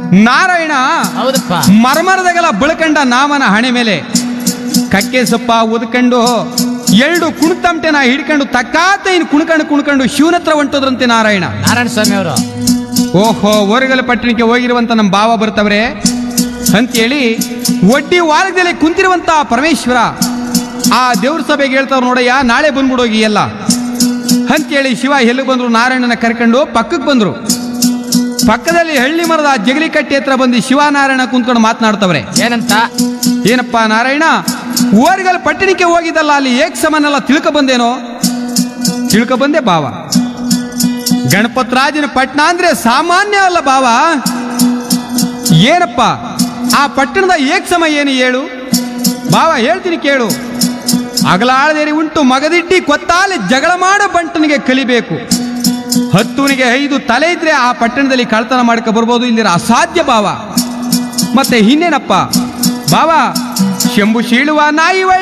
ನಾರಾಯಣ ಹೌದಪ್ಪ ಮರ್ಮರದಗಲ ಬಳ್ಕಂಡ ನಾಮನ ಹಣೆ ಮೇಲೆ ಕಕ್ಕೆ ಸೊಪ್ಪ ಉದ್ಕಂಡು ಎರಡು ಕುಣ್ತಮಟೆನ ಹಿಡ್ಕೊಂಡು ತಕ್ಕಾತೈನ್ ಕುಣ್ಕಂಡು ಕುಣ್ಕಂಡು ಶಿವನತ್ರ ಹೊಂಟೋದ್ರಂತೆ ನಾರಾಯಣ ನಾರಾಯಣ ಸ್ವಾಮಿ ಅವರು ಓಹೋ ಓರಗಲ ಪಟ್ಟಣಕ್ಕೆ ಹೋಗಿರುವಂತ ನಮ್ಮ ಭಾವ ಬರ್ತವ್ರೆ ಅಂತೇಳಿ ಒಡ್ಡಿ ವಾರದಲ್ಲಿ ಕುಂತಿರುವಂತ ಪರಮೇಶ್ವರ ಆ ದೇವ್ರ ಸಭೆಗೆ ಹೇಳ್ತಾವ್ ನೋಡಯ್ಯ ನಾಳೆ ಬಂದ್ಬಿಡೋಗಿ ಎಲ್ಲ ಅಂತೇಳಿ ಶಿವ ಎಲ್ಲಿ ಬಂದ್ರು ನಾರಾಯಣನ ಕರ್ಕೊಂಡು ಪಕ್ಕಕ್ಕೆ ಬಂದ್ರು ಪಕ್ಕದಲ್ಲಿ ಹಳ್ಳಿ ಮರದ ಜಗಲಿ ಕಟ್ಟಿ ಹತ್ರ ಬಂದು ಶಿವನಾರಾಯಣ ಕುಂತ್ಕೊಂಡು ಮಾತನಾಡ್ತವ್ರೆ ಏನಂತ ಏನಪ್ಪ ನಾರಾಯಣ ಓರಿಗಲ್ ಪಟ್ಟಣಕ್ಕೆ ಹೋಗಿದ್ದಲ್ಲ ಅಲ್ಲಿ ಏಕ್ ಸಮನೆಲ್ಲ ತಿಳ್ಕ ಬಂದೇನೋ ತಿಳ್ಕ ಬಂದೆ ಬಾವ ಗಣಪತರಾಜನ ಪಟ್ಟಣ ಅಂದ್ರೆ ಸಾಮಾನ್ಯ ಅಲ್ಲ ಬಾವ ಏನಪ್ಪ ಆ ಪಟ್ಟಣದ ಏಕ್ ಸಮ ಏನು ಹೇಳು ಬಾವ ಹೇಳ್ತೀನಿ ಕೇಳು ಅಗಲಾಳದೇರಿ ಉಂಟು ಮಗದಿಟ್ಟಿ ಕೊತ್ತಾಲೆ ಜಗಳ ಮಾಡ ಬಂಟನಿಗೆ ಕಲಿಬೇಕು ಹತ್ತುನಿಗೆ ಐದು ತಲೆ ಇದ್ರೆ ಆ ಪಟ್ಟಣದಲ್ಲಿ ಕಳ್ತನ ಮಾಡ್ಕೊ ಬರ್ಬೋದು ಇಲ್ಲಿರ ಅಸಾಧ್ಯ ಬಾವ ಮತ್ತೆ ಇನ್ನೇನಪ್ಪ ಬಾವ ಶಂಭು ಶೀಳುವ ನಾಯಿ